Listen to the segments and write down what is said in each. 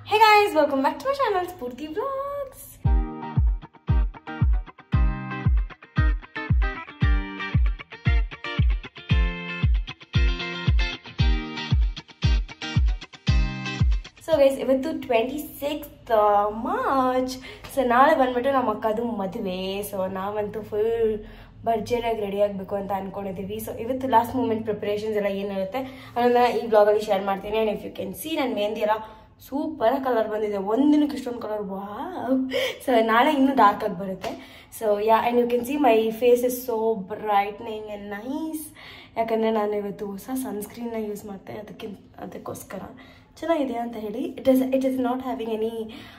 Hey guys, welcome back to my channel, Spurti Vlogs. So guys ಇವತ್ತು twenty sixth March so ನಾಳೆ ಬಂದ್ಬಿಟ್ಟು ನಮ್ಮ ಅಕ್ಕದು ಮದುವೆ ಸೊ ನಾವಂತೂ ಫುಲ್ ಭರ್ಜರಿಯಾಗಿ ರೆಡಿ ಆಗಬೇಕು ಅಂತ ಅನ್ಕೊಂಡಿದ್ದೀವಿ ಸೊ ಇವತ್ತು ಲಾಸ್ಟ್ ಮೂಮೆಂಟ್ ಪ್ರಿಪರೇಷನ್ಸ್ ಎಲ್ಲ ಏನಿರುತ್ತೆ ಅದನ್ನ ಈ ಬ್ಲಾಗಲ್ಲಿ ಶೇರ್ ಮಾಡ್ತೀನಿ and if you can see ನನ್ನ ಮೆಹಂದಿ ಎಲ್ಲ ಸೂಪರ್ ಕಲರ್ ಬಂದಿದೆ ಒಂದಿನಕ್ಕೆ ಇಷ್ಟೊಂದು ಕಲರ್ ವಾ ಸೊ ನಾಳೆ ಇನ್ನೂ ಡಾರ್ಕ್ ಆಗಿ ಬರುತ್ತೆ so yeah and you can see my face is so brightening and nice ಯಾಕಂದರೆ ನಾನು ಇವತ್ತು ಹೊಸ ಸನ್ಸ್ಕ್ರೀನ್ನ ಯೂಸ್ ಮಾಡ್ತೆ ಅದಕ್ಕೆ ಅದಕ್ಕೋಸ್ಕರ ಚೆನ್ನಾಗಿದೆ ಅಂತ ಹೇಳಿ it is it is not having any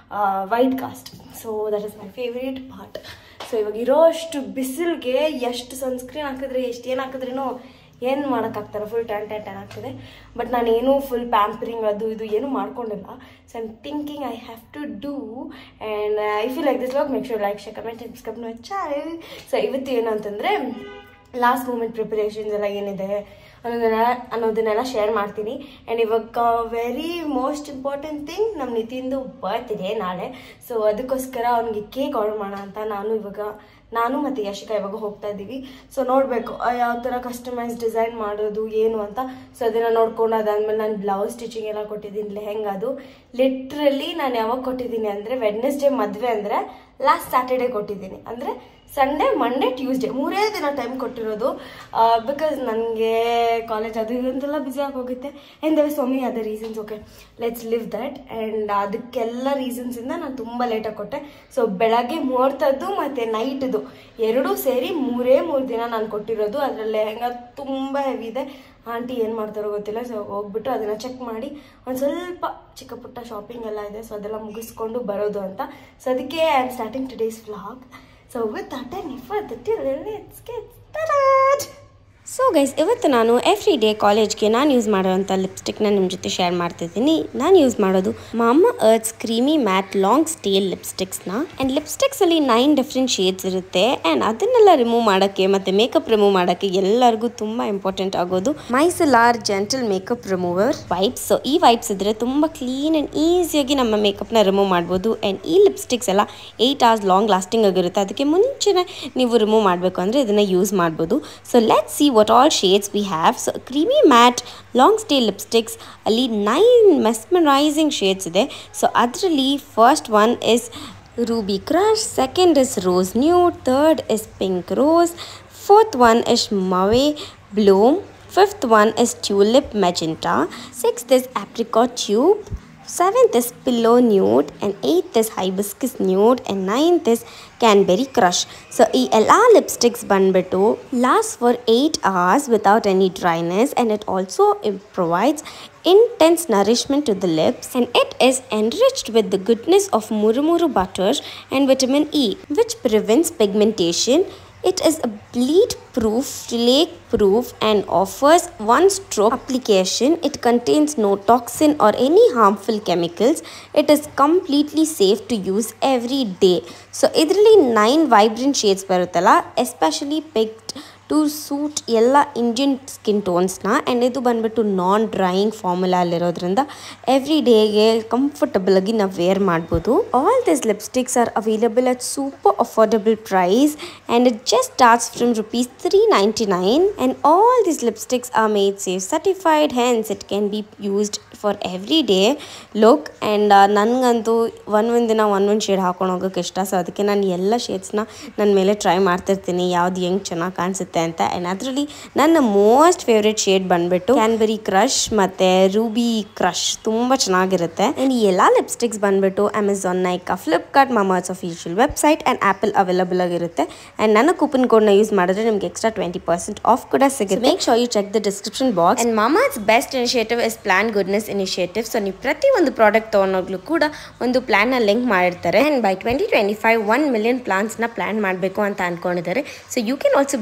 white cast so that is my favourite part so ಇವಾಗ ಇರೋಷ್ಟು ಬಿಸಿಲಿಗೆ ಎಷ್ಟು ಸನ್ಸ್ಕ್ರೀನ್ ಹಾಕಿದ್ರೆ ಎಷ್ಟು ಏನು ಹಾಕಿದ್ರೇನೋ ಏನು ಮಾಡೋಕ್ಕಾಗ್ತಾರೆ ಫುಲ್ ಟ್ಯಾನ್ ಟ್ಯಾನ್ ಟ್ಯಾನ್ ಆಗ್ತದೆ ಬಟ್ ನಾನೇನು ಫುಲ್ ಪ್ಯಾಂಪರಿಂಗ್ ಅದು ಇದು ಏನು ಮಾಡ್ಕೊಂಡಿಲ್ಲ so I'm thinking I have to do and I feel like this log make sure like share comment subscribe my channel so ಇವತ್ತು ಏನು ಅಂತಂದರೆ ಲಾಸ್ಟ್ ಮೂಮೆಂಟ್ ಪ್ರಿಪರೇಷನ್ಸ್ ಎಲ್ಲ ಏನಿದೆ ಅನ್ನೋದನ್ನ ಅನ್ನೋದನ್ನೆಲ್ಲ ಶೇರ್ ಮಾಡ್ತೀನಿ ಆ್ಯಂಡ್ ಇವಾಗ ವೆರಿ ಮೋಸ್ಟ್ ಇಂಪಾರ್ಟೆಂಟ್ ಥಿಂಗ್ ನಮ್ಮ ನಿತಿಂದು ಬರ್ತ್ಡೇ ನಾಳೆ ಸೊ ಅದಕ್ಕೋಸ್ಕರ ಅವ್ನಿಗೆ ಕೇಕ್ ಆರ್ಡರ್ ಮಾಡೋಣ ಅಂತ ನಾನು ಇವಾಗ ನಾನು ಮತ್ತು ಯಶಿಕಾ ಇವಾಗ ಹೋಗ್ತಾ ಇದ್ದೀವಿ ಸೊ ನೋಡಬೇಕು ಯಾವ ಥರ ಕಸ್ಟಮೈಸ್ ಡಿಸೈನ್ ಮಾಡೋದು ಏನು ಅಂತ ಸೊ ಅದನ್ನು ನೋಡ್ಕೊಂಡು ಅದಾದ್ಮೇಲೆ ನಾನು ಬ್ಲೌಸ್ ಸ್ಟಿಚಿಂಗ್ ಎಲ್ಲ ಕೊಟ್ಟಿದ್ದೀನಿ ಲೆಹೆಂಗ ಅದು ಲಿಟ್ರಲಿ ನಾನು ಯಾವಾಗ ಕೊಟ್ಟಿದ್ದೀನಿ ಅಂದರೆ ವೆಡ್ನೆಸ್ಡೇ ಮದುವೆ ಅಂದರೆ ಲಾಸ್ಟ್ ಸ್ಯಾಟರ್ಡೇ ಕೊಟ್ಟಿದ್ದೀನಿ ಅಂದರೆ ಸಂಡೇ ಮಂಡೇ ಟ್ಯೂಸ್ಡೇ ಮೂರೇ ದಿನ ಟೈಮ್ ಕೊಟ್ಟಿರೋದು ಬಿಕಾಸ್ ನನಗೆ ಕಾಲೇಜ್ ಅದು ಇದು ಅಂತೆಲ್ಲ ಬ್ಯುಸಿ ಆಗೋಗುತ್ತೆ ಆ್ಯಂಡ್ ದೇವ್ so many other reasons okay let's leave that and ಅದಕ್ಕೆಲ್ಲ ರೀಸನ್ಸಿಂದ ನಾನು ತುಂಬ ಲೇಟಾಗಿ ಕೊಟ್ಟೆ ಸೊ ಬೆಳಗ್ಗೆ ಮುಹೂರ್ತದ್ದು ಮತ್ತು ನೈಟ್ದು ಎರಡೂ ಸೇರಿ ಮೂರೇ ಮೂರು ದಿನ ನಾನು ಕೊಟ್ಟಿರೋದು ಅದರಲ್ಲಿ ಲೆಹಂಗ ತುಂಬ ಹೆವಿ ಇದೆ ಆಂಟಿ ಏನು ಮಾಡ್ತಾರೋ ಗೊತ್ತಿಲ್ಲ ಸೊ ಹೋಗ್ಬಿಟ್ಟು ಅದನ್ನು ಚೆಕ್ ಮಾಡಿ ಒಂದು ಸ್ವಲ್ಪ ಚಿಕ್ಕ ಪುಟ್ಟ ಶಾಪಿಂಗ್ ಎಲ್ಲ ಇದೆ ಸೊ ಅದೆಲ್ಲ ಮುಗಿಸ್ಕೊಂಡು ಬರೋದು ಅಂತ ಸೊ ಅದಕ್ಕೆ I am starting today's vlog so with that and if that let's get start so guys ಇವತ್ತು ನಾನು ಎವ್ರಿ ಡೇ ಕಾಲೇಜ್ಗೆ ನಾನು ಯೂಸ್ ಮಾಡೋವಂಥ ಲಿಪ್ಸ್ಟಿಕ್ನ ನಿಮ್ಮ ಜೊತೆ ಶೇರ್ ಮಾಡ್ತಿದ್ದೀನಿ ನಾನು ಯೂಸ್ ಮಾಡೋದು Mamaearth's creamy matte long stay ಲಿಪ್ಸ್ಟಿಕ್ಸ್ನ ಆ್ಯಂಡ್ ಲಿಪ್ಸ್ಟಿಕ್ಸಲ್ಲಿ ನೈನ್ ಡಿಫ್ರೆಂಟ್ ಶೇಡ್ಸ್ ಇರುತ್ತೆ ಆ್ಯಂಡ್ ಅದನ್ನೆಲ್ಲ ರಿಮೂವ್ ಮಾಡೋಕ್ಕೆ ಮತ್ತು ಮೇಕಪ್ ರಿಮೂವ್ ಮಾಡೋಕ್ಕೆ ಎಲ್ಲರಿಗೂ ತುಂಬ ಇಂಪಾರ್ಟೆಂಟ್ ಆಗೋದು micellar gentle makeup remover wipes so ಈ ವೈಪ್ಸ್ ಇದ್ದರೆ ತುಂಬ ಕ್ಲೀನ್ ಆ್ಯಂಡ್ ಈಸಿಯಾಗಿ ನಮ್ಮ ಮೇಕಪ್ನ ರಿಮೂವ್ ಮಾಡ್ಬೋದು ಆ್ಯಂಡ್ ಈ ಲಿಪ್ಸ್ಟಿಕ್ಸ್ ಎಲ್ಲ ಏಯ್ಟ್ ಅವರ್ಸ್ ಲಾಂಗ್ ಲಾಸ್ಟಿಂಗ್ ಆಗಿರುತ್ತೆ ಅದಕ್ಕೆ ಮುಂಚೆನೇ ನೀವು ರಿಮೂವ್ ಮಾಡಬೇಕು ಅಂದರೆ ಇದನ್ನು ಯೂಸ್ ಮಾಡ್ಬೋದು so let see what all shades we have so creamy matte long stay lipsticks ಅಲ್ಲಿ ನೈನ್ ಮೆಸ್ಮರೈಸಿಂಗ್ ಶೇಡ್ಸ್ ಇದೆ ಸೊ ಅದರಲ್ಲಿ first one is ruby crush second is rose nude third is pink rose fourth one is mauve bloom fifth one is tulip magenta sixth is apricot tube seventh is pillow nude and eighth is hibiscus nude and ninth is canberry crush so ಈ ಎಲ್ಲ lipsticks ಬಂದ್ಬಿಟ್ಟು last for eight hours without any dryness and it also provides intense nourishment to the lips and it is enriched with the goodness of murumuru butter and vitamin E which prevents pigmentation it is a bleed proof, flake proof, and offers one stroke application. It contains no toxin or any harmful chemicals. It is completely safe to use every day. So, ಇದರಲ್ಲಿ nine vibrant shades ಬರುತ್ತಲ್ಲ especially picked to suit ಎಲ್ಲ Indian skin ಟೋನ್ಸ್ನ and ಇದು ಬಂದ್ಬಿಟ್ಟು non drying formula ಅಲ್ಲಿರೋದ್ರಿಂದ every ಡೇಗೆ ಕಂಫರ್ಟಬಲಾಗಿ ನಾವು ವೇರ್ ಮಾಡ್ಬೋದು all this lipsticks are available at super affordable price and it just starts from rupees three ninety nine and all this lipsticks are made safe certified hence it can be used for every day look and ನನಗಂತೂ ಒಂದೊಂದು ದಿನ ಒಂದೊಂದು shade ಹಾಕೊಂಡು ಹೋಗೋಕೆ ಇಷ್ಟ so ಅದಕ್ಕೆ ನಾನು ಎಲ್ಲ ಶೇಡ್ಸ್ನ ನನ್ನ ಮೇಲೆ ಟ್ರೈ ಮಾಡ್ತಿರ್ತೀನಿ ಯಾವ್ದು ಹೆಂಗೆ ಚೆನ್ನಾಗಿ ಕಾಣಿಸುತ್ತೆ ಅಂತ ಆ್ಯಂಡ್ ಅದರಲ್ಲಿ ನನ್ನ ಮೋಸ್ಟ್ ಫೇವ್ರೆಟ್ ಶೇಡ್ ಬಂದ್ಬಿಟ್ಟು ಕ್ಯಾನ್ಬರಿ ಕ್ರಶ್ ಮತ್ತು ರೂಬಿ ಕ್ರಶ್ ತುಂಬ ಚೆನ್ನಾಗಿರುತ್ತೆ ಆ್ಯಂಡ್ ಈ ಎಲ್ಲ ಲಿಪ್ಸ್ಟಿಕ್ಸ್ ಬಂದ್ಬಿಟ್ಟು Amazon Nykaa Flipkart Mamaearth's official website and ಆ್ಯಪಲ್ ಅವೈಲಬಲ್ ಆಗಿರುತ್ತೆ ಆ್ಯಂಡ್ ನನ್ನ ಕೂಪನ್ ಕೋಡ್ನ ಯೂಸ್ ಮಾಡಿದ್ರೆ ನಿಮಗೆ ಎಕ್ಸ್ಟ್ರಾ ಟ್ವೆಂಟಿ ಪರ್ಸೆಂಟ್ ಆಫ್ ಕೂಡ ಸಿಗುತ್ತೆ make sure you check the description box and Mama's best initiative is plant goodness initiative so ನೀವು ಪ್ರತಿ ಒಂದು ಪ್ರಾಡಕ್ಟ್ ತೊಗೊಂಡೋಗ್ಲೂ ಕೂಡ ಒಂದು ಪ್ಲಾನ್ನ ಲಿಂಕ್ ಮಾಡಿರ್ತಾರೆ and by twenty twenty five one million ಪ್ಲಾನ್ಸ್ನ ಪ್ಲಾನ್ ಮಾಡಬೇಕು ಅಂತ ಅನ್ಕೊಂಡಿದ್ದಾರೆ so you can also be a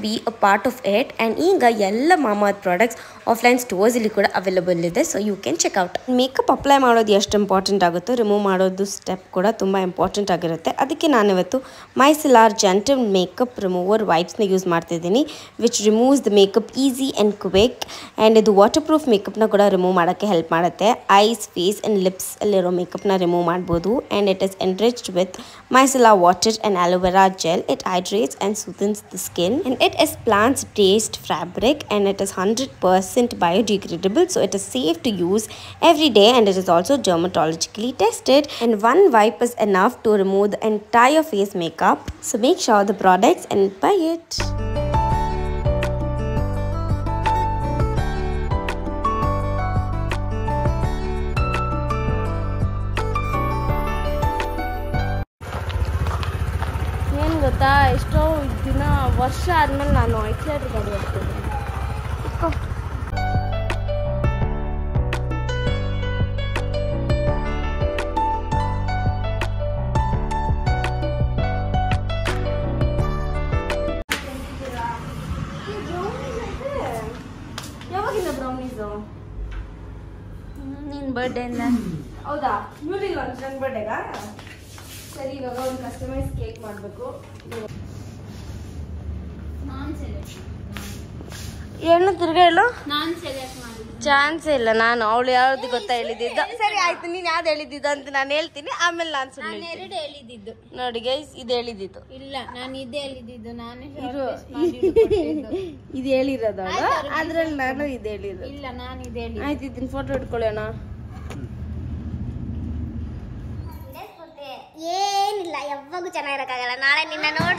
part of it and ಈಗ ಎಲ್ಲ ಮಾಮಾತ್ ಪ್ರಾಡಕ್ಟ್ಸ್ ಆಫ್ಲೈನ್ ಸ್ಟೋರ್ಸಲ್ಲಿ ಕೂಡ ಅವೈಲಬಲ್ ಇದೆ so you can check out makeup apply ಮಾಡೋದು ಎಷ್ಟು ಇಂಪಾರ್ಟೆಂಟ್ ಆಗುತ್ತೋ ರಿಮೂವ್ ಮಾಡೋದು ಸ್ಟೆಪ್ ಕೂಡ ತುಂಬ ಇಂಪಾರ್ಟೆಂಟ್ ಆಗಿರುತ್ತೆ ಅದಕ್ಕೆ ನಾನಿವತ್ತು ಮೈಸಿಲಾರ್ ಜೆಂಟಲ್ ಮೇಕಪ್ ರಿಮೂವರ್ ವೈಪ್ಸ್ನ ಯೂಸ್ ಮಾಡ್ತಿದ್ದೀನಿ which removes the makeup easy and quick and ಇದು ವಾಟರ್ ಪ್ರೂಫ್ ಮೇಕಪ್ನ ಕೂಡ ರಿಮೂವ್ ಮಾಡೋಕ್ಕೆ ಹೆಲ್ಪ್ ಮಾಡುತ್ತೆ ಐಸ್ ಫೇಸ್ ಆ್ಯಂಡ್ ಲಿಪ್ಸ್ ಅಲ್ಲಿರೋ ಮೇಕಪ್ನ ರಿಮೂವ್ ಮಾಡ್ಬೋದು and it is enriched with micellar water and aloe vera gel it hydrates and soothens the skin and it is plants based fabric and it is 100% biodegradable so it is safe to use every day and it is also dermatologically tested and one wipe is enough to remove the entire face makeup so make sure the products and buy it ಏನು ಗೊತ್ತಾ ಎಷ್ಟೋ ದಿನ ವರ್ಷ ಆದ್ಮೇಲೆ ನಾನು ಐಕ್ಲೇಟರ್ ಗಾಡಿ ಹೋಗ್ತೀನಿ ಯಾವಾಗಿಂದ ಬ್ರೌನೀಸು ನಿನ್ ಬರ್ಡೇ ಎಲ್ಲ ಹೌದಾ ಮ್ಯೂಸಿಕ್ ಲಾಂಚ್ ನನ್ನ ಬರ್ಡೇಗಾ ಸರಿ ಇವಾಗ ಒಂದು ಕಸ್ಟಮೈಸ್ ಕೇಕ್ ಮಾಡಬೇಕು ನಾನ್ ಸೆಲೆಕ್ಟ್ ಏನು ತಿರ್ಗಾ ಹೇಳು ನಾನ್ ಸೆಲೆಕ್ಟ್ ಮಾಡಿ ಚಾನ್ಸ್ ಇಲ್ಲ ನಾನು ಅವಳು ಯಾವ್ದು ಗೊತ್ತಾ ಹೇಳಿದ್ದಿದ್ದ ಸರಿ ಆಯ್ತು ನೀನು ಯಾವ್ದು ಹೇಳಿದ್ದಿದ್ದು ಅಂತ ನಾನು ಹೇಳ್ತೀನಿ ಆಮೇಲೆ ನಾನು ನಾನು ಸುಮ್ಮನೆ ಎರಡು ಹೇಳಿದ್ದು ನೋಡಿ ಗೈಸ್ ಇದು ಹೇಳಿದ್ದಿತ್ತು ಇಲ್ಲ ನಾನು ಇದೇ ಹೇಳಿದ್ದು ನಾನು ಇರು. shortlist ಮಾಡಿ ಕೊಟ್ಟಿದ್ದು. ಇದು ಹೇಳಿರೋದು ಆಯ್ತು, ಅವ್ರಿಗೆ ಅದ್ರಲ್ಲಿ ನಾನು ಇದು ಹೇಳಿದ್ದು ಇಲ್ಲ ನಾನು ಇದೇ ಹೇಳಿದ್ದು ಆಯ್ತು ಇದನ್ನ ಫೋಟೋ ಇಟ್ಕೊಳ್ಳೋಣ ಏನಿಲ್ಲ ಯಾವಾಗೂ ಚೆನ್ನಾಗಿರಕ್ಕಾಗಲ್ಲ ನಾಳೆ ನಿನ್ನ ನೋಡ್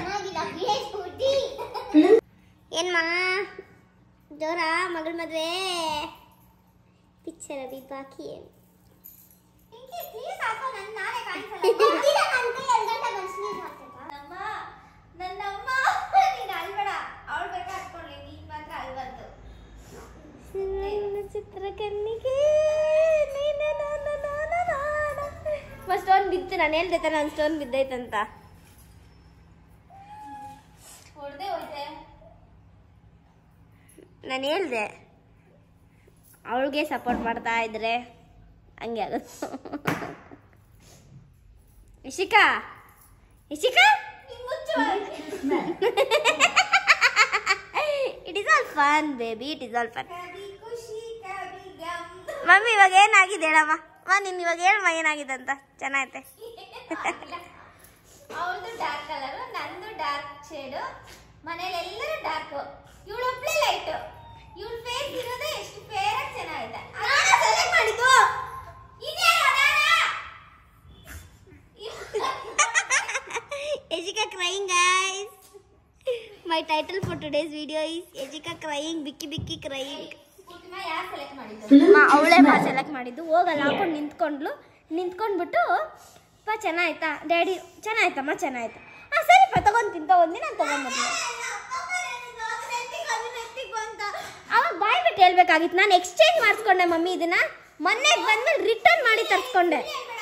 ಏನ್ಮಾ ಜೋರ ಮಗಳ ಮದ್ವೆ ಪಿಕ್ಚರ್ ಅಭಿ ಬಾಕಿ ಏನು ಚಿತ್ರಕನ್ನಿಗೆ ಸ್ಟೋನ್ ಬಿತ್ತು ನಾನು ಹೇಳ್ದೆ ತಾನೆ ಒಂದು ಸ್ಟೋನ್ ಬಿದ್ದೈತಂತ ನಾನು ಹೇಳ್ದೆ ಅವಳಿಗೆ ಸಪೋರ್ಟ್ ಮಾಡ್ತಾ ಇದ್ರೆ ಹಂಗೆ ಆಗುತ್ತೆ Ishika Ishika it is all fun baby it is all fun mummy ಇವಾಗ ಏನಾಗಿದೆ ಹೇಳಮ್ಮ ಮಾ ನಿನ್ ಇವಾಗ ಹೇಳಮ್ಮ ಏನಾಗಿದೆ ಅಂತ ಚೆನ್ನಾಗೈತೆ ಅವಳದು ಡಾರ್ಕ್ ಕಲರ್ ನಂದು ಡಾರ್ಕ್ ಶೇಡ್ ಮನೇಲಿ ಎಲ್ಲರೂ ಡಾರ್ಕ್ ಇವಳೊಬ್ಳೆ ಲೈಟ್ ಇವಳ ಫೇಸ್ ಇರೋದೇ ಎಷ್ಟು ಫೇರ್ ಆಗಿ ಚೆನ್ನಾಗಿದೆ ಮಾಡಿದ್ದು Ejika crying guys. My title for today's video is Ejika crying, Bicky Bicky crying. ಯಾರು ಸೆಲೆಕ್ಟ್ ಮಾಡಿದ್ದು ಮಾ ಅವಳೇ ಮಾ ಸೆಲೆಕ್ಟ್ ಮಾಡಿದ್ದು ಹೋಗಲ್ಲ ಹಾಕೊಂಡು ನಿಂತ್ಕೊಂಡ್ಲು ನಿಂತ್ಕೊಂಡ್ಬಿಟ್ಟು ಪಾ ಚೆನ್ನಾಯ್ತಾ ಡ್ಯಾಡಿ ಚೆನ್ನಾಯ್ತಮ್ಮ ಚೆನ್ನಾಯ್ತು ಹಾಂ ಸರಿಪ್ಪ ತಗೊಂಡ್ ತಿಂತ ಒಂದಿನ ನಾನು ತಗೊಂಡ್ಬಂದು ಅವಾಗ ಬಾಯ್ ಬಿಟ್ಟು ಹೇಳ್ಬೇಕಾಗಿತ್ತು ನಾನು ಎಕ್ಸ್ಚೇಂಜ್ ಮಾಡಿಸ್ಕೊಂಡೆ ಮಮ್ಮಿ ಇದನ್ನ ಮೊನ್ನೆಗೆ ಬಂದ್ಮೇಲೆ ರಿಟರ್ನ್ ಮಾಡಿ ತರಿಸ್ಕೊಂಡೆ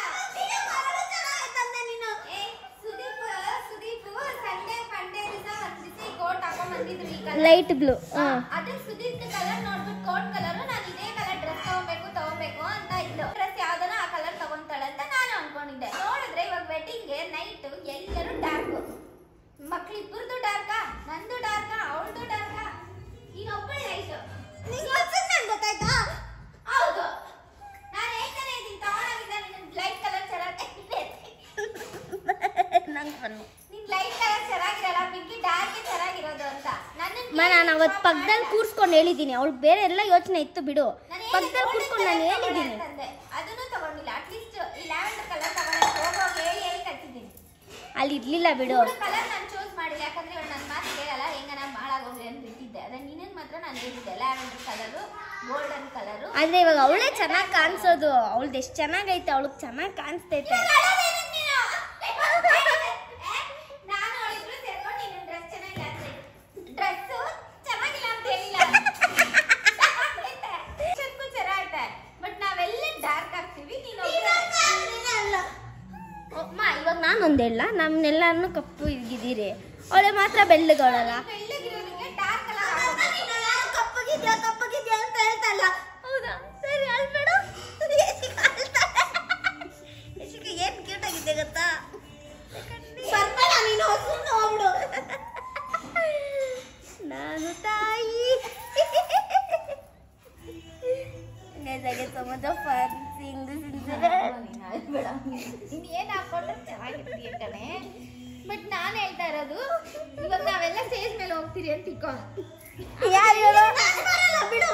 ಸುದೀಪ್ ಸುದೀಪ್ ಸಂಡೇ ಮಂಡೇ ದಿವಸ ಒಂದ್ ಬಿಸಿ ಕೋಟ್ ಹಾಕೊಂಡ್ ಬಂದಿದ್ರು ಈ ಕಲರ್ ಲೈಟ್ ಬ್ಲೂ ಹಾಂ ಅದಕ್ಕೆ ಸುದೀಪ್ ಕಲರ್ ನೋಡ್ಬಿಟ್ಟು ಕೋಟ್ ಕಲರ್ ನಾನು ಇದೇ ಕಲರ್ ಡ್ರೆಸ್ ತಗೋಬೇಕು ತಗೋಬೇಕು ಅಂತ ಇದ್ಲು ಡ್ರೆಸ್ ಯಾವ್ದನ ಆ ಕಲರ್ ತಗೊಂತಾಳೆ ಅಂತ ನಾನು ಅನ್ಕೊಂಡಿದ್ದೆ ನೋಡಿದ್ರೆ ಇವಾಗ ವೆಡ್ಡಿಂಗ್ಗೆ ನೈಟ್ ಎಲ್ಲರೂ ಡಾರ್ಕ್ ಮಕ್ಳಿಬ್ಬರದು ಡಾರ್ಕಾ ನಂದು ಡಾರ್ಕಾ ಅವಳದು ಡಾರ್ಕಾ ಈಗ ಒಬ್ಬಳೆ ಲೈಟ್ ಗೊತ್ತಾಯ್ತಾ ಹೌದು ನಾನು ಹೇಳ್ತಾನೆ ಇದ್ದೀನಿ ತಗೊಂಡಾಗಿದ್ದ ನಿನ್ನ ಲೈಟ್ ಕಲರ್ ಚೆನ್ನಾಗಿ ನಂಗೆ ಬನ್ನು ನಿನ್ ಲೈಟ್ ಕಲರ್ ಚೆನ್ನಾಗಿರಲ್ಲ ಪಿಂಕಿ ಡಾರ್ಕ್ ಚೆನ್ನಾಗಿರೋದು ಅಂತ ನನ್ನ ಮಾ ನಾನು ಅವತ್ತು ಪಕ್ಕದಲ್ಲಿ ಕೂರ್ಸ್ಕೊಂಡು ಹೇಳಿದ್ದೀನಿ ಅವಳು ಬೇರೆ ಎಲ್ಲ ಯೋಚನೆ ಇತ್ತು ಬಿಡು ಪಕ್ಕದಲ್ಲಿ ಕೂರ್ಸ್ಕೊಂಡು ನಾನು ಹೇಳಿದ್ದೀನಿ ಅದನ್ನು ತಗೊಂಡಿಲ್ಲ ಅಟ್ಲೀಸ್ಟ್ ಈ ಲ್ಯಾವೆಂಡರ್ ಕಲರ್ ತಗೊಂಡು ಹೋಗೋಗಿ ಹೇಳಿ ಹೇಳಿ ಕಟ್ಟಿದ್ದೀನಿ ಅಲ್ಲಿ ಇರ್ಲಿಲ್ಲ ಬಿಡು ಕಲರ್ ನಾನು ಚೂಸ್ ಮಾಡಿಲ್ಲ ಯಾಕಂದ್ರೆ ಇವಳು ನನ್ನ ಮಾತು ಕೇಳಲ್ಲ ಹೆಂಗ ನಾನು ಮಾಡಾಗೋಗ್ಲಿ ಅಂತ ಬಿಟ್ಟಿದ್ದೆ ಅದೇ ನಿನ್ನ ಮಾತ್ರ ನಾನು ಹೇಳಿದ್ದೆ ಲ್ಯಾವೆಂಡರ್ ಕಲರು ಗೋಲ್ಡನ್ ಕಲರು ಆದ್ರೆ ಇವಾಗ ಅವಳೇ ಚೆನ್ನಾಗಿ ಕಾಣಿಸೋದು ಅವಳ್ದು ಎಷ್ಟು ಚೆನ್ನಾಗೈತೆ ಅವಳಿಗೆ ಚೆನ್ನಾಗಿ ಕಾಣಿಸ್ತೈತೆ ನಾನು ಅವಳಿಬ್ರು ಸೇರ್ಕೊಂಡು ನಿನ್ನ ಡ್ರೆಸ್ ಚೆನ್ನಾಗಿಲ್ಲ ಅಂತ ಡ್ರೆಸ್ ಚೆನ್ನಾಗಿಲ್ಲ ಅಂತ ಹೇಳಿಲ್ಲ ಚೆನ್ನಾಗೈತೆ ಚೆನ್ನಾಗೈತೆ ಬಟ್ ನಾವೆಲ್ಲ ಡಾರ್ಕ್ ಆಗ್ತೀವಿ ನೀನು ಅಮ್ಮ ಇವಾಗ ನಾನು ಒಂದ್ ಹೇಳ ನಮ್ನೆಲ್ಲಾನು ಕಪ್ಪು ಇದ್ದೀರಿ ಅವಳೆ ಮಾತ್ರ ಬೆಳ್ಳಗವಳಲ್ಲ ಬೆಳ್ಳಗಿರೋದಕ್ಕೆ ಡಾರ್ಕ್ ಕಲರ್ ಹೌದಾ ಸರಿ ಅಳ್ಬೇಡ ಯಶಿಕ ಏನ್ ಕ್ಯೂಟ್ ಆಗಿದೆ ಗೊತ್ತಾ ಬರ್ಬೇಡ ನೀನು ಸುಮ್ಮನೆ ಹೋಗ್ಬಿಡು ನಾನು ತಾಯಿ ನೆಜಗೆ ಸಮುದ್ರ ಫನ್ ಸಿಂಗ್ ಬೇಡ ನೀನು ಏನು ಹಾಕೊಂಡ್ರೆ ಚೆನ್ನಾಗಿರ್ತೀಯ ಕಣೆ ಬಟ್ ನಾನು ಹೇಳ್ತಾ ಇರೋದು ಇವಾಗ ನಾವೆಲ್ಲ ಸ್ಟೇಜ್ ಮೇಲೆ ಹೋಗ್ತೀರಿ ಅಂತ ಇಕ್ಕೋ ಯಾರು ಬಿಡು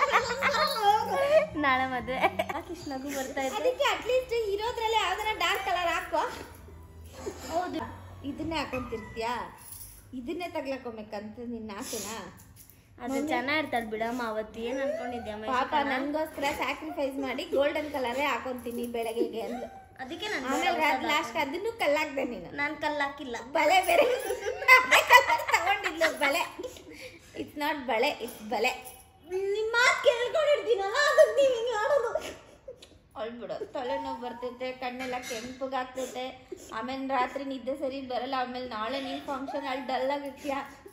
ನಾಳೆ ಮದುವೆ ಕೃಷ್ಣಗೂ ಬರ್ತಾ ಇತ್ತು ಅದಕ್ಕೆ ಅಟ್ಲೀಸ್ಟ್ ಇರೋದ್ರಲ್ಲೇ ಯಾವ್ದಾರ ಡಾರ್ಕ್ ಕಲರ್ ಹಾಕೋ ಹೌದು ಇದನ್ನೇ ಹಾಕೊಂತಿರ್ತೀಯಾ ಇದನ್ನೇ ತಗ್ಲಾಕೊಬೇಕಂತ ನಿನ್ನ ಆಸೆನಾ ಅದು ಚೆನ್ನಾಗಿರ್ತಾಳೆ ಬಿಡಮ್ಮ ಅವತ್ತು ಏನ್ ಅನ್ಕೊಂಡಿದ್ದೆ ಅಮ್ಮ ಪಾಪ ನನ್ಗೋಸ್ಕರ ಸ್ಯಾಕ್ರಿಫೈಸ್ ಮಾಡಿ ಗೋಲ್ಡನ್ ಕಲರೇ ಹಾಕೊಂತೀನಿ ಬೆಳಗ್ಗೆಗೆ ಅಂದ್ಲು ಅದಕ್ಕೆ ನಾನು ಆಮೇಲೆ ಲಾಸ್ಟ್ ಅದನ್ನು ಕಲ್ಲಾಕ್ದೆ ನೀನು ನಾನು ಕಲ್ಲಾಕಿಲ್ಲ ಬಳೆ ಬೇರೆ ಅದೇ ಕಲರ್ ತಗೊಂಡಿದ್ಲು ಬಳೆ ಇಟ್ಸ್ ನಾಟ್ ಬಳೆ ಇಟ್ಸ್ ಬಳೆ ನಿಮ್ಮ ಮಾತು ಕೇಳ್ಕೊಂಡಿರ್ತೀನಲ್ಲ ಅದಕ್ಕೆ ನೀವು ಹಿಂಗೆ ಆಡೋದು ಅಳ್ಬಿಡು ತಲೆನೋವು ಬರ್ತೈತೆ ಕಣ್ಣೆಲ್ಲ ಕೆಂಪಗಾಗ್ತೈತೆ ಆಮೇಲೆ ರಾತ್ರಿ ನಿದ್ದೆ ಸರಿ ಬರಲ್ಲ ಆಮೇಲೆ ನಾಳೆ ನೀನು ಫಂಕ್ಷನ್ ಅಲ್ಲಿ ಡಲ್ ಆಗಿರ್ತೀಯ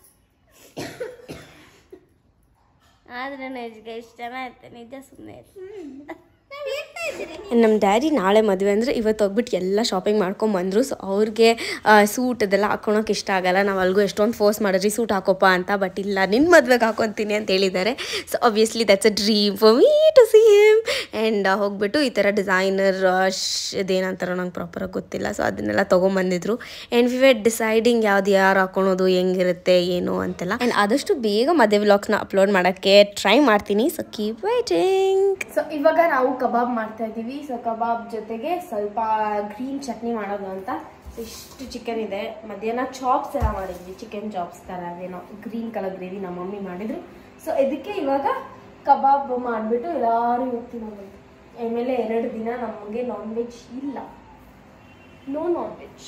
ಆದ್ರೆ ನೈಜ್ಗೆ ಇಷ್ಟ ಚೆನ್ನಾಗಿತ್ತೆ ನಿಜ ಸುಮ್ಮನೆ ನಾವ್ ಹೇಳ್ತಾ ಇದ್ದೀರಿ ನಮ್ಮ ಡ್ಯಾಡಿ ನಾಳೆ ಮದುವೆ ಅಂದರೆ ಇವತ್ತು ಹೋಗ್ಬಿಟ್ಟು ಎಲ್ಲ ಶಾಪಿಂಗ್ ಮಾಡ್ಕೊಂಬಂದರು ಸೊ ಅವ್ರಿಗೆ ಸೂಟ್ ಅದೆಲ್ಲ ಹಾಕೊಳಕ್ಕೆ ಇಷ್ಟ ಆಗಲ್ಲ ನಾವು ಅಲ್ಗೂ ಎಷ್ಟೊಂದು ಫೋರ್ಸ್ ಮಾಡಿದ್ರಿ ಸೂಟ್ ಹಾಕೋಪ್ಪ ಅಂತ ಬಟ್ ಇಲ್ಲ ನಿನ್ನ ಮದುವೆಗೆ ಹಾಕೊತೀನಿ ಅಂತ ಹೇಳಿದ್ದಾರೆ so obviously that's a dream for me to see him and ಹೋಗ್ಬಿಟ್ಟು ಈ ಥರ ಡಿಸೈನರ್ ಇದೇನಂತಾರೋ ನಂಗೆ ಪ್ರಾಪರಾಗಿ ಗೊತ್ತಿಲ್ಲ ಸೊ ಅದನ್ನೆಲ್ಲ ತೊಗೊಂಬಂದಿದ್ರು ಆ್ಯಂಡ್ ವಿ ವೇರ್ ಡಿಸೈಡಿಂಗ್ ಯಾವ್ದು ಯಾರು ಹಾಕೊಳೋದು ಹೆಂಗಿರುತ್ತೆ ಏನು ಅಂತೆಲ್ಲ ಆ್ಯಂಡ್ ಆದಷ್ಟು ಬೇಗ ಮದುವೆ ವ್ಲಾಗ್ಸ್ನ ಅಪ್ಲೋಡ್ ಮಾಡೋಕ್ಕೆ ಟ್ರೈ ಮಾಡ್ತೀನಿ ಸೊ ಕೀಪ್ ವೈಟಿಂಗ್ ಸೊ ಇವಾಗ ನಾವು ಕಬಾಬ್ ಮಾಡ್ತಾ ಇದ್ದೀವಿ ಸೊ ಕಬಾಬ್ ಜೊತೆಗೆ ಸ್ವಲ್ಪ ಗ್ರೀನ್ ಚಟ್ನಿ ಮಾಡೋದು ಅಂತ So, ಇಷ್ಟು ಚಿಕನ್ ಇದೆ ಮಧ್ಯಾಹ್ನ ಚಾಪ್ಸ್ ಎಲ್ಲ ಮಾಡಿದ್ವಿ ಚಿಕನ್ ಚಾಪ್ಸ್ ಥರ ಅದೇನೋ ಗ್ರೀನ್ ಕಲರ್ ಗ್ರೇವಿ ನಮ್ಮ ಮಮ್ಮಿ ಮಾಡಿದ್ರು ಸೊ ಇದಕ್ಕೆ ಇವಾಗ ಕಬಾಬ್ ಮಾಡಿಬಿಟ್ಟು ಎಲ್ಲರೂ ಇವತ್ತು ತಿನ್ನೋದು ಆಮೇಲೆ ಎರಡು ದಿನ ನಮಗೆ ನಾನ್ ವೆಜ್ ಇಲ್ಲ ನೋ ನಾನ್ ವೆಜ್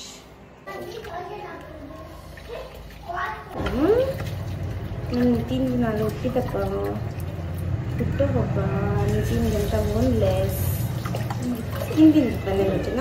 ನಿತಿನ್ ನಾನು ಹುಟ್ಟಿದಪ್ಪ ಹುಟ್ಟು ಹಬ್ಬ ನಿತಿನ್ಗಂತ ಓನ್ಲೆಸ್ ಹಿಂದಿನ ತಲೆ ರೋಜನ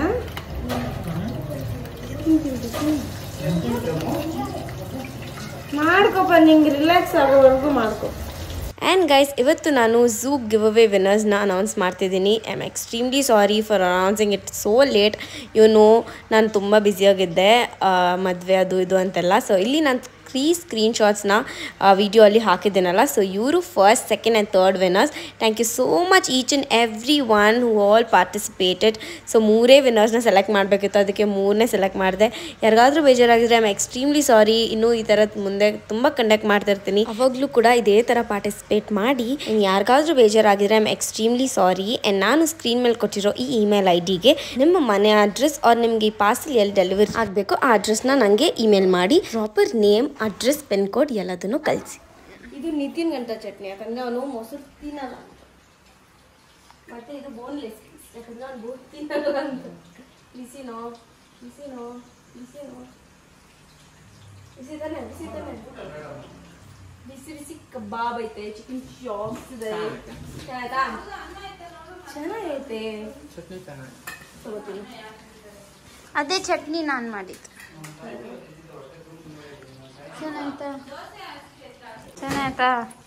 ಮಾಡ್ಕೊಪ್ಪ ನಿಂಗೆ ರಿಲ್ಯಾಕ್ಸ್ ಆಗೋವರೆಗೂ ಮಾಡ್ಕೊ ಆ್ಯಂಡ್ ಗೈಸ್ ಇವತ್ತು ನಾನು ಝೂ ಗಿವ್ ಅವೇ ವಿನ್ನರ್ಸ್ನ ಅನೌನ್ಸ್ ಮಾಡ್ತಿದ್ದೀನಿ I am extremely sorry for announcing it so late you know ನಾನು ತುಂಬ ಬ್ಯುಸಿಯಾಗಿದ್ದೆ ಮದುವೆ ಅದು ಇದು ಅಂತೆಲ್ಲ ಸೊ ಇಲ್ಲಿ ನಾನು ತ್ರೀ ಸ್ಕ್ರೀನ್ಶಾಟ್ಸ್ನ ವಿಡಿಯೋ ಅಲ್ಲಿ ಹಾಕಿದ್ದೀನಲ್ಲ ಸೊ ಇವರು first second and third winners thank you so much each and every one who all participated so ಮೂರೇ ವಿನ್ನರ್ಸ್ನ ಸೆಲೆಕ್ಟ್ ಮಾಡಬೇಕಿತ್ತು ಅದಕ್ಕೆ ಮೂರನೇ ಸೆಲೆಕ್ಟ್ ಮಾಡಿದೆ ಯಾರಿಗಾದ್ರೂ ಬೇಜಾರಾಗಿದ್ರೆ ಐ ಆಮ್ ಎಕ್ಸ್ಟ್ರೀಮ್ಲಿ ಸಾರಿ ಇನ್ನೂ ಈ ಥರದ್ದು ಮುಂದೆ ತುಂಬ ಕಂಡಕ್ಟ್ ಮಾಡ್ತಿರ್ತೀನಿ ಅವಾಗಲೂ ಕೂಡ ಇದೇ ಥರ ಪಾರ್ಟಿಸಿಪೇಟ್ ಮಾಡಿ ಇನ್ನು ಯಾರಿಗಾದ್ರೂ ಬೇಜಾರಾಗಿದ್ರೆ I am extremely sorry and ನಾನು ಸ್ಕ್ರೀನ್ ಮೇಲೆ ಕೊಟ್ಟಿರೋ ಈ ಇಮೇಲ್ ಐ ಡಿಗೆ ನಿಮ್ಮ ಮನೆ ಅಡ್ರೆಸ್ ಅವ್ರು ನಿಮಗೆ ಈ ಪಾರ್ಸಲ್ ಎಲ್ಲಿ ಡೆಲಿವರಿ ಆಗಬೇಕು ಆ ಅಡ್ರೆಸ್ನ ನನಗೆ ಇಮೇಲ್ ಮಾಡಿ proper name address pin code ಎಲ್ಲದನ್ನು ಕಳಿಸಿ ಇದು ನಿತಿನ್ ಗಂಟ ಚಟ್ನಿ ಯಾಕಂದ್ರೆ ಅವನು ಮೊಸರು ತಿನ್ನಲ್ಲ ಮತ್ತೆ ಇದು ಬೋನ್ಲೆಸ್ ಯಾಕಂದ್ರೆ ಅವ್ನು ಬೋನ್ ತಿನ್ನಲ್ಲ ಅಂತ ಬಿಸಿನೋ ಬಿಸಿನೋ ಬಿಸಿನೋ ಬಿಸಿ ತಾನೆ ಬಿಸಿ ತಾನೆ ಬಿಸಿ ಬಿಸಿ ಕಬಾಬ್ ಐತೆ ಚಿಕನ್ ಚಾಪ್ಸ್ ಇದೆ ಚೆನ್ನಾಯ್ತಾ ಚೆನ್ನಾಗೈತೆ ತಗೋತೀನಿ ಅದೇ ಚಟ್ನಿ ನಾನು ಮಾಡಿದ್ದು ಚೆನ್ನಾಯ್ತಾ ಚೆನ್ನಾಯ್ತಾ